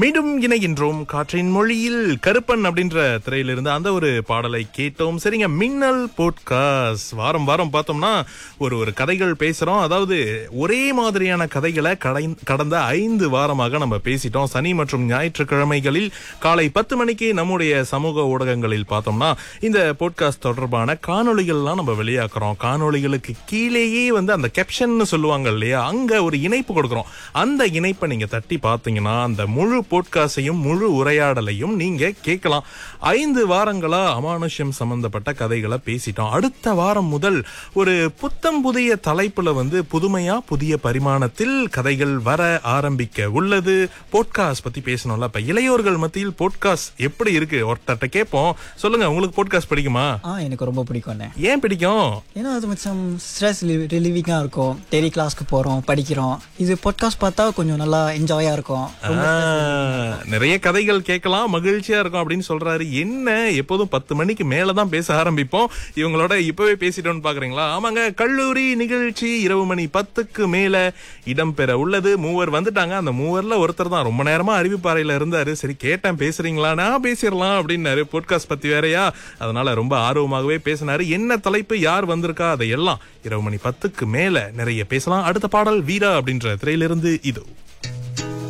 மீண்டும் இணைகின்றோம் காற்றின் மொழியில் கருப்பன் அப்படின்ற திரையிலிருந்து அந்த ஒரு பாடலை கேட்டோம் சரிங்க மின்னல் போட்காஸ்ட் வாரம் வாரம் பார்த்தோம்னா ஒரு ஒரு கதைகள் பேசுறோம் அதாவது ஒரே மாதிரியான கதைகளை கடை- கடந்த ஐந்து வாரமாக நம்ம பேசிட்டோம் சனி மற்றும் ஞாயிற்றுக்கிழமைகளில் காலை பத்து மணிக்கு நம்முடைய சமூக ஊடகங்களில் பார்த்தோம்னா இந்த போட்காஸ்ட் தொடர்பான காணொளிகள்லாம் நம்ம வெளியாக்குறோம் காணொளிகளுக்கு கீழேயே வந்து அந்த கேப்ஷன் சொல்லுவாங்க இல்லையா அங்க ஒரு இணைப்பு கொடுக்குறோம் அந்த இணைப்பை நீங்க தட்டி பார்த்தீங்கன்னா அந்த முழு போட்காஸ்டையும் முழு உரையாடலையும் நீங்க கேட்கலாம் ஐந்து வாரங்களா அமானுஷ்யம் சம்பந்தப்பட்ட கதைகளை பேசிட்டோம் அடுத்த வாரம் முதல் ஒரு புத்தம் புதிய தலைப்புல வந்து புதுமையா புதிய பரிமாணத்தில் கதைகள் வர ஆரம்பிக்க உள்ளது போட்காஸ்ட் பத்தி பேசணும்ல இப்ப இளையோர்கள் மத்தியில் போட்காஸ்ட் எப்படி இருக்கு ஒருத்தட்ட கேட்போம் சொல்லுங்க உங்களுக்கு போட்காஸ்ட் பிடிக்குமா ஆ எனக்கு ரொம்ப பிடிக்கும்ண்ணே ஏன் பிடிக்கும் ஏன்னா அது மச்சம் ஸ்ட்ரெஸ் ரிலீவிங்காக இருக்கும் டெய்லி கிளாஸ்க்கு போகிறோம் படிக்கிறோம் இது பாட்காஸ்ட் பார்த்தா கொஞ்சம் நல்லா என்ஜாயாக இருக்கும் ஆஹ், நிறைய கதைகள் கேட்கலாம் மகிழ்ச்சியா இருக்கும் அப்படின்னு சொல்றாரு என்ன எப்போதும் பத்து மணிக்கு மேலதான் பேச ஆரம்பிப்போம் இவங்களோட இப்பவே பேசிட்டோம்னு பாக்குறீங்களா ஆமாங்க கல்லூரி நிகழ்ச்சி இரவு மணி பத்துக்கு மேல இடம்பெற உள்ளது மூவர் வந்துட்டாங்க அந்த மூவர்ல ஒருத்தர் தான் ரொம்ப நேரமா அறிவிப்பாறையில இருந்தாரு சரி கேட்டேன் பேசுறீங்களா நான் பேசிடலாம் அப்படின்னாரு போட்காஸ்ட் பத்தி வேறயா அதனால ரொம்ப ஆர்வமாகவே பேசினாரு என்ன தலைப்பு யார் வந்திருக்கா அதை எல்லாம் இரவு மணி பத்துக்கு மேல நிறைய பேசலாம் அடுத்த பாடல் வீரா அப்படின்ற திரையிலிருந்து இது